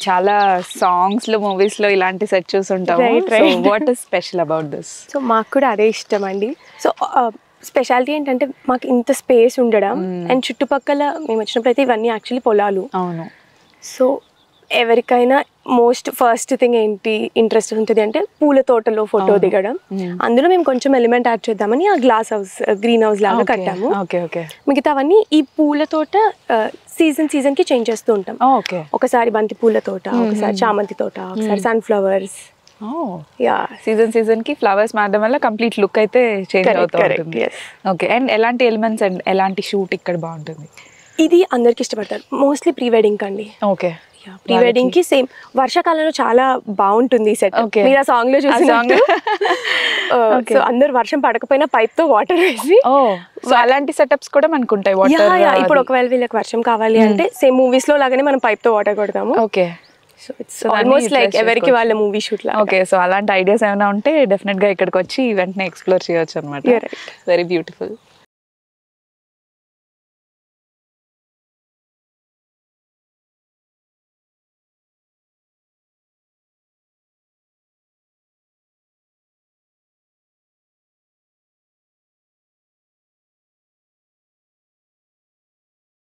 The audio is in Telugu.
చాలా సాంగ్స్ లో మూవీస్ లో ఇలాంటి సెట్ చూసుంటాము Right, right. What is special about this so మాకు కూడా అదే ఇష్టం అండి సో స్పెషాలిటీ ఏంటంటే మాకు ఇంత స్పేస్ ఉండడం అండ్ చుట్టుపక్కల మేము వచ్చినప్పుడు అయితే ఇవన్నీ యాక్చువల్లీ పొలాలు అవును సో ఎవరికైనా మోస్ట్ ఫస్ట్ థింగ్ ఏంటి ఇంట్రెస్ట్ ఉంటుంది అంటే పూల తోటలో ఫోటో దిగడం అందులో మేము కొంచెం ఎలిమెంట్ యాడ్ చేద్దామని ఆ గ్లాస్ హౌస్ గ్రీన్ హౌస్ లాగా కట్టాము ఓకే ఓకే మిగతావన్నీ ఈ పూల తోట సీజన్ సీజన్ కి చేంజ్ చేస్తూ ఉంటాం ఓకే ఒకసారి బంతి పూల తోట ఒకసారి చామంతి తోట ఒకసారి సన్ఫ్లవర్స్ యా సీజన్ సీజన్ కి ఫ్లవర్స్ మారడం వల్ల కంప్లీట్ లుక్ అయితే చేంజ్ Correct, అవుతూ correct, ఉంటుంది yes. ఓకే అండ్ ఎలాంటి ఎలిమెంట్స్ అండ్ ఎలాంటి షూట్ ఇక్కడ బాగుంటుంది ఇది అందరికి ఇష్టపడతారు మోస్ట్లీ ప్రీ వెడ్డింగ్ అండి ఓకే ప్రీ వెడ్డింగ్ కి సేమ్ వర్షాకాలంలో చాలా బాగుంటుంది ఈ సెట్ Okay. మీరు ఆ సాంగ్ లో ఆ song. చూసినట్టు Okay. సో అందరు వర్షం పడకపోయినా పైప్ తో వాటర్ వేసి ఓ సో అలాంటి సెటప్స్ కూడా మనకు ఉంటాయి Yeah, yeah. వాటర్ ఇప్పుడు ఒకవేళ వీళ్ళకి వర్షం కావాలి అంటే సేమ్ మూవీస్ లో లాగానే మనం పైప్ తో వాటర్ కొడతాము ఓకే సో ఇట్స్ So దాన్ని ఆల్మోస్ట్ లైక్ utilize ఎవరికి చేసుకోవచ్చు. వాళ్ళ మూవీ షూట్ లా ఓకే సో అలాంటి ఐడియాస్ ఏమైనా ఉంటే డెఫినెట్ గా ఇక్కడికి వచ్చి వెంటనే ఎక్స్ప్లోర్ చేయొచ్చు అనమాట Yeah, right. Very beautiful